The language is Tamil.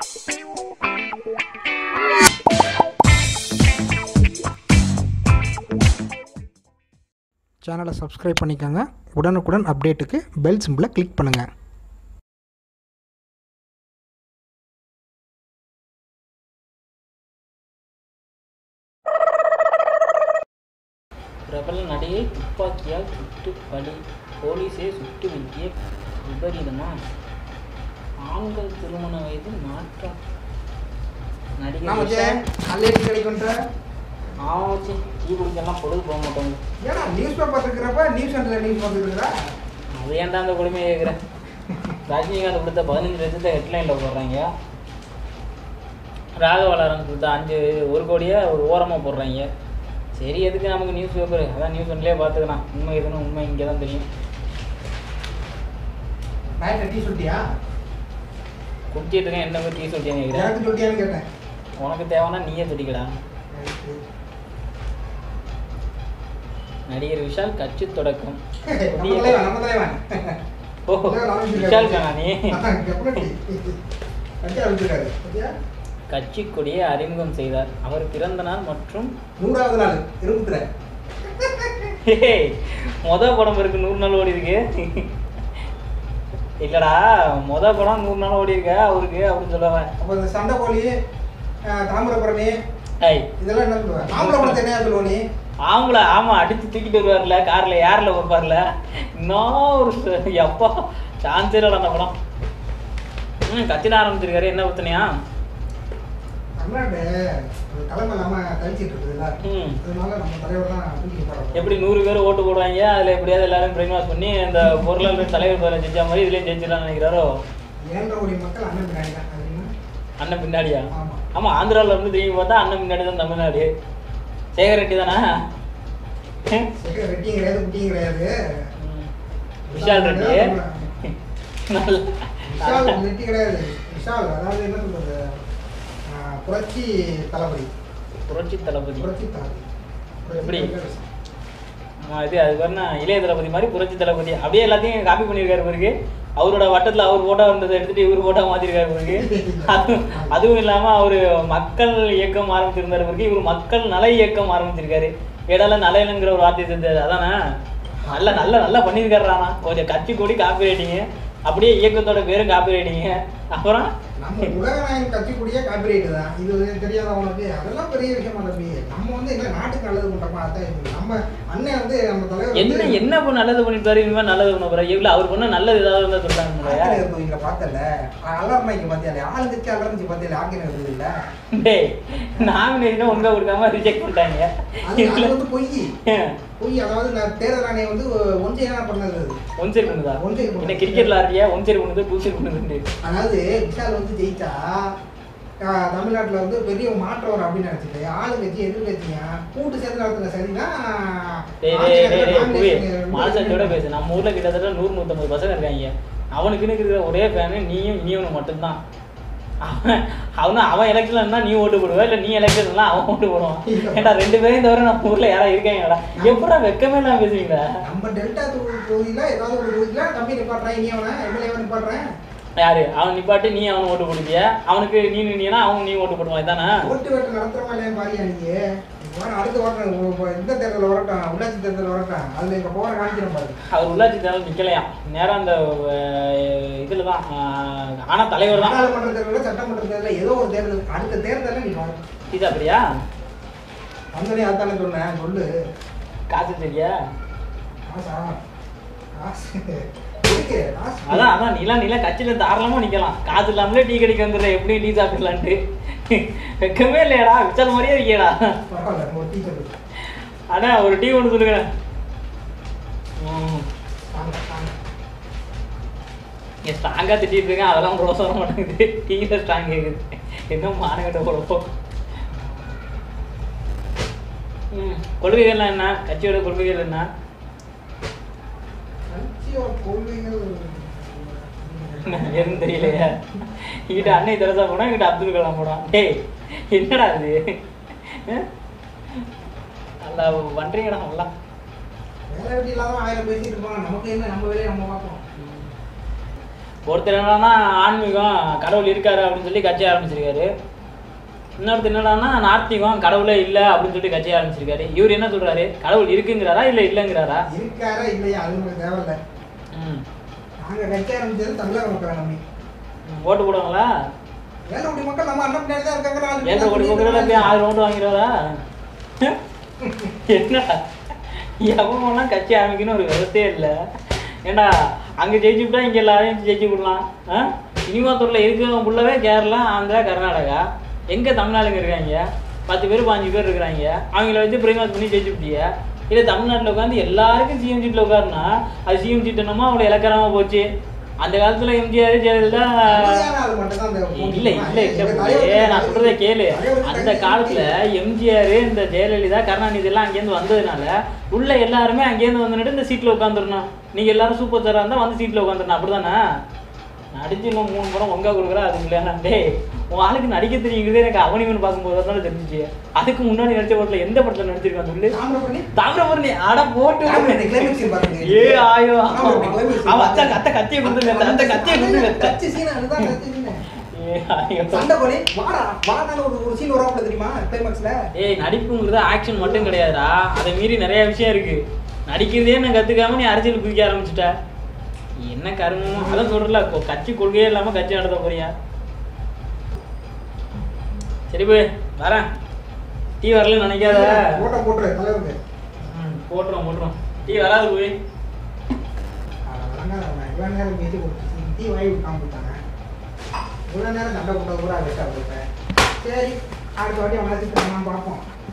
சேனலை சப்ஸ்கிரைப் பண்ணிக்கோங்க உடனுக்குடன் அப்டேட்டுக்கு பெல் சிம்பிளை கிளிக் பண்ணுங்கள் பிரபல நடிகை துப்பாக்கியால் சுட்டு பலி போலீஸே சுட்டு வீழ்த்திய விபரீதமா ஆண்கள் திருமண வயது மாற்றம் நடிகை விஷால் நல்ல கிடைக்குன்ற ஆமாம் வச்சு டீ குடிச்செல்லாம் பொழுது போக மாட்டோங்க ஏன்னா நியூஸ் பேப்பர் இருக்கிறப்ப நியூஸ் சென்டரில் நியூஸ் வந்துருக்குறா அது ஏன்டா அந்த கொடுமையை கேட்குறேன் ரஜினிகாந்த் கொடுத்த பதினஞ்சு லட்சத்தை ஹெட்லைனில் போடுறாங்க ராகவலரன் கொடுத்த அஞ்சு ஒரு கோடியை ஒரு ஓரமாக போடுறாங்க சரி எதுக்கு நமக்கு நியூஸ் பேப்பர் அதான் நியூஸ் ஒன்லேயே பார்த்துக்கலாம் உண்மை எதுன்னு உண்மை இங்கே தான் தெரியும் நைட்டு டீ சொல்லிட்டியா குடிச்சிட்டு இருக்கேன் என்ன டீ சொல்லிட்டேன்னு கேட்குறேன் எனக்கு சொல்லிட்டியான்னு கேட்டேன் உனக்கு தேவைன்னா நீயே சொல்லிக்கடா நடிகர் விஷால் கட்சி தொடக்கம் நம்ம தலைவன் நம்ம தலைவன் ஓ விஷால் கானா நீ கட்சி கொடியை அறிமுகம் செய்தார் அவர் பிறந்த நாள் மற்றும் நூறாவது நாள் இருபத்துல ஏய், மொத படம் இருக்கு நூறு நாள் ஓடி இருக்கு இல்லடா மொத படம் நூறு நாள் ஓடி இருக்க அவருக்கு அப்படின்னு சொல்லுவேன் அப்போ இந்த சண்டை கோழி அஹ், தாமிரபரணி ஏய் இதெல்லாம் என்ன சொல்லுவேன் தாமிரபரணத்தை என்ன சொல்லுவ நீ ஆம்பளை ஆமா அடிச்சு தூக்கிட்டு வருவார்ல கார்ல யார்ல வைப்பார்ல இன்னும் ஒரு ச- எப்பா சான்ஸே இல்லடா அந்த படம் ம் கத்தின ஆரம்பிச்சிருக்காரு என்ன பிரச்சனையா தமிழ்நாடு ஒரு தலைமை இல்லாம கழிச்சிட்டு இருக்குதுல்ல ம் அதனால நம்ம தலைவர் தான் தூக்கி போடுறோம் எப்படி நூறு பேர் ஓட்டு போடுவாங்க அதில் எப்படியாவது எல்லாரும் பிரெயின் வாஷ் பண்ணி அந்த பொருளாதார தலைவர் பேரை ஜெயிச்ச மாதிரி இதுலேயும் ஜெயிச்சிடலாம்னு நினைக்கிறாரோ ஏழரை கோடி மக்கள் அண்ணன் பின்னாடி தான் அது என்ன? அண்ணன் பின்னாடியா ஆமா ஆமாம் ஆந்திராவில் இருந்து திரும்பி பார்த்தா அண்ணன் பின்னாடி தான் தமிழ்நாடு சேகர் ரெட்டி தானே சரி ரெட்டியும் கிடையாது குட்டியும் கிடையாது விஷால் ரெட்டி நல்ல விஷால் ரெட்டி கிடையாது விஷால் அதாவது என்ன சொல்றது ஆஹ், புரட்சி தளபதி புரட்சி தளபதி புரட்சி தளபதி எப்படி? ஆமா, இது அது பேருனா இளைய தளபதி மாதிரி புரட்சி தளபதி அப்படியே எல்லாத்தையும் காப்பி பண்ணியிருக்காரு பிறகு அவரோட வட்டத்தில் அவர் போட்டோ வந்ததை எடுத்துட்டு இவர் போட்டோ மாற்றிருக்காரு பிறகு அது அதுவும் இல்லாமல் அவர் மக்கள் இயக்கம் ஆரம்பிச்சிருந்தாரு பிறகு இவர் மக்கள் நல இயக்கம் ஆரம்பிச்சிருக்காரு இடையில நலையனுங்கிற ஒரு வார்த்தை செஞ்சாரு அதானே நல்ல நல்ல நல்லா பண்ணியிருக்காரு ஆனா கொஞ்சம் கட்சி கூடி காப்பி ரைட்டிங்க அப்படியே இயக்கத்தோட பேரும் காப்பி ரைட்டிங்க அப்புறம் நம்ம உலகநாயகன் கட்சி கூடிய காப்பிரைட் தான் இது வந்து தெரியாத உனக்கு அதெல்லாம் பெரிய விஷயமா தம்பி நம்ம வந்து என்ன நாட்டுக்கு நல்லது பண்றோமா அதான் இது. நம்ம அண்ணன் வந்து நம்ம தலைவர் என்ன வந்து என்ன இப்ப நல்லது பண்ணிருப்பாரு இனிமேல் நல்லது பண்ண போறாரு இவ்வளோ அவர் பண்ண நல்லது ஏதாவது இருந்தா சொல்றாங்க ஆக்கினர் தொகுதியில பார்த்தல அலர்னாய்க்கு பார்த்தியாலே ஆளுங்கட்சி அலர்ந்துச்சு பார்த்தியாலே ஆக்கினர் தொகுதியில டேய் நாமினேஷனை ஒழுங்கா கொடுக்காம ரிஜெக்ட் பண்ணிட்டாங்க அது அது வந்து பொய் பொய் அதாவது நான் தேர்தல் ஆணையம் வந்து ஒன்றை என்ன பண்ணது அது. ஒன்சரி பண்ணுதா ஒன்சரி பண்ணுது. என்ன கிரிக்கெட்ல ஆடுறியா ஒன்சரி பண்ணுது டூசரி பண்ணுது அதாவது விஷால் வந்து ஜெயிச்சா ஆஹ், தமிழ்நாட்டுல வந்து பெரிய மாற்றம் வரும் அப்படின்னு நினைச்சிட்டு ஆளுங்கட்சி எதிர்கட்சிங்க கூட்டு சேர்ந்து நடத்துன சரினா டேய் டேய் டேய் டேய் புவி மானசத்தோட பேசு நம்ம ஊர்ல கிட்டத்தட்ட நூறு நூற்றம்பது பசங்க இருக்காங்க அவனுக்குன்னு இருக்கிற ஒரே ஃபேனு நீயும் இனியவனு மட்டும்தான் அவன் அவனும் அவன் எலெக்ஷன்ல இருந்தா நீ ஓட்டு போடுவ இல்ல நீ எலெக்ஷன் இருந்தா அவன் ஓட்டு போடுவான் ஏன்டா ரெண்டு பேரையும் தவிர நம்ம ஊர்ல யாரா இருக்காங்கடா எப்படா வெக்கமே இல்லாம பேசுவீங்களா நம்ம டெல்டா தொகுதி தொகுதியில ஏதாவது ஒரு தொகுதியில தம்பி நிப்பாட்டுறேன் இனி அவனை எம்எல்ஏ நிப்பாட்டுறேன் யாரு அவன் நிப்பாட்டி நீ அவன் ஓட்டு போடுவிய அவனுக்கு நீ நின்னா அவன் நீ ஓட்டு போடுவான் இதானே ஓட்டு வேட்டு நடத்துறமா இல்லையா பாரியா நீங்க வார அடுத்து வரட்டும் இப்போ இந்த தேர்தல் வரட்டும் உள்ளாட்சி தேர்தல் வரட்டும் அதுல எங்க போற காமிக்கிறோம் பாரு அவர் உள்ளாட்சி தேர்தல் நிக்கலையாம் நேரா அந்த அஹ், இதுல தான் அஹ், ஆனா தலைவர் தான் நாடாளுமன்ற தேர்தல் சட்டமன்ற தேர்தல் ஏதோ ஒரு தேர்தல் அடுத்த தேர்தலில் நீ வரும் சீதா பிரியா வந்தனே அதானே சொன்னேன் சொல்லு காசு சரியா காசா காசு இருக்கு காசு அதான் அதான் நீலாம் நீலாம் கட்சியில தாராளமா நிக்கலாம் காசு இல்லாமலே டீ கடைக்கு வந்துடுற எப்படி டீ சாப்பிடலான்ட்டு வெக்கமே இல்லையாடா விசால் மாதிரியே இருக்கியடா பரவாயில்ல ஒரு டீ சொல்லு அண்ணா ஒரு டீ ஒன்று சொல்லுங்க ம் வாங்க வாங்க இங்கே ஸ்ட்ராங்காக திட்டிட்டு இருக்கேன் அதெல்லாம் ரோச வர மாட்டேங்குது டீயில் ஸ்ட்ராங் கேட்குது என்ன மானகட்ட போகிறப்போ ம் கொள்கைகள்லாம் என்ன கட்சியோட கொள்கைகள் என்ன கட்சியோட கொள்கைகள் எதுவும் தெரியலையா இங்கிட்ட அன்னை தெரசா போனா இங்கிட்ட அப்துல் கலாம் போனான் டேய் என்னடா இது அஹ்? நல்லா பண்றீங்கடா நல்லா வேலை வெட்டி இல்லாம ஆயிரம் பேசிட்டு இருப்பாங்க நமக்கு என்ன நம்ம வேலையை நம்ம பார்ப்போம் ஒருத்தர் என்னடான்னா ஆன்மீகம் கடவுள் இருக்காரு அப்படின்னு சொல்லி கட்சி ஆரம்பிச்சிருக்காரு இன்னொருத்தர் என்னடான்னா நார்த்திகம் கடவுளே இல்லை அப்படின்னு சொல்லிட்டு கட்சி ஆரம்பிச்சிருக்காரு இவர் என்ன சொல்றாரு கடவுள் இருக்குங்கிறாரா இல்லை இல்லைங்கிறாரா இருக்காரா இல்லையா அது நமக்கு தேவையில்ல ம் நாங்க கட்சி ஆரம்பிச்சது தமிழக மக்களை நம்பி ஓட்டு போடுவாங்களா ஏழு கோடி மக்கள் நம்ம அண்ணன் பின்னாடி தான் இருக்காங்க நாலு ஏழரை கோடி மக்கள் அப்படியே ஆயிரம் ஓட்டு வாங்கிறதா என்னடா எவன்லாம் கட்சி ஆரம்பிக்கணும் ஒரு விவசாயே இல்லை ஏண்டா அங்கே ஜெயிச்சு விட்டா இங்கே எல்லாரையும் ஜெயிச்சு விடலாம் ஆ இனிமாத்தூரில் இருக்கிறவங்க ஃபுல்லாவே கேரளா ஆந்திரா கர்நாடகா எங்கே தமிழ்நாடுங்க இருக்காங்க பத்து பேர் பாஞ்சு பேர் இருக்கிறாங்க அவங்கள வச்சு பிரைமாஸ் பண்ணி ஜெயிச்சு விட்டிய இல்லை தமிழ்நாட்டில் உட்காந்து எல்லாருக்கும் சிஎம் சீட்டில் உட்காருனா அது சிஎம் சீட் என்னமோ அவ்வளோ இலக்கரமாக போச்சு அந்த காலத்தில் எம்ஜிஆர் ஜெயலலிதா கம்மியான ஆள் மட்டும்தான் அந்த போட்டி இல்ல போடுவாங்க. இல்ல எங்க இல்ல தலைவர் ஏ, நான் சொல்றதை கேளு தலைவர் அந்த தனி காலத்துல எம்ஜிஆர் இந்த ஜெயலலிதா கருணாநிதி எல்லாம் அங்கேருந்து வந்ததுனால உள்ள எல்லாருமே அங்கேருந்து வந்துட்டு இந்த சீட்ல உட்காந்துருணும் நீங்க எல்லாரும் சூப்பர் ஸ்டாரா இருந்தா வந்து சீட்ல உட்காந்துருணும் அப்படிதானே நடிச்சு இன்னும் மூணு படம் ஒங்கா கொடுக்குறா அது இல்லையா டேய் உன் ஆளுக்கு நடிக்க தெரியுங்கிறது எனக்கு அவனிவன் பார்க்கும்போது தான் தெரிஞ்சிச்சு அதுக்கு முன்னாடி நடிச்ச படத்துல எந்த படத்துல நடிச்சிருக்கான் சொல்லு தாமிரபரணி தாமிரபரணி அட போட்டு தாமிரபரணி climax scene பாருங்க. ஏ ஆயோ தாமிரபரணி climax scene அவன் அத்த பாருங்க. அத்த கத்தியை கொடுத்துருங்க அந்த கத்தியை கொடுத்துருங்க கட்சி scene அதுதான் கட்சி scene. ஏ ஆயோ சண்டை போடி வாடா வாடான்னு ஒரு ஒரு சீன் வராமல தெரியுமா கிளைமாக்ஸ்ல ஏய் நடிப்புங்கிறது ஆக்ஷன் மட்டும் கிடையாதுடா அதை மீறி நிறைய விஷயம் இருக்கு நடிக்கிறதே நான் கத்துக்காம நீ அரசியல் குதிக்க ஆரம்பிச்சிட்ட என்ன கருமம் அதான் சொல்றல கொ- கட்சி கொள்கையே இல்லாம கட்சி நடத்த போறியா சரி போய் வரேன் டீ வரலன்னு நினைக்காத ஓட்ட போட்டுரு தலைவருக்கு ம், போட்டுறோம் போட்டுறோம் டீ வராது போய் அட வழங்காதவன். இவ்வளவு நேரம் பேசி கொடுத்து டீ வாங்கி விட்டாம போட்டாங்க இவ்வளவு நேரம் சண்டை போட்டது கூட வெட்டா போட்டேன் சரி அடுத்த வாட்டி அவனை பார்ப்போம்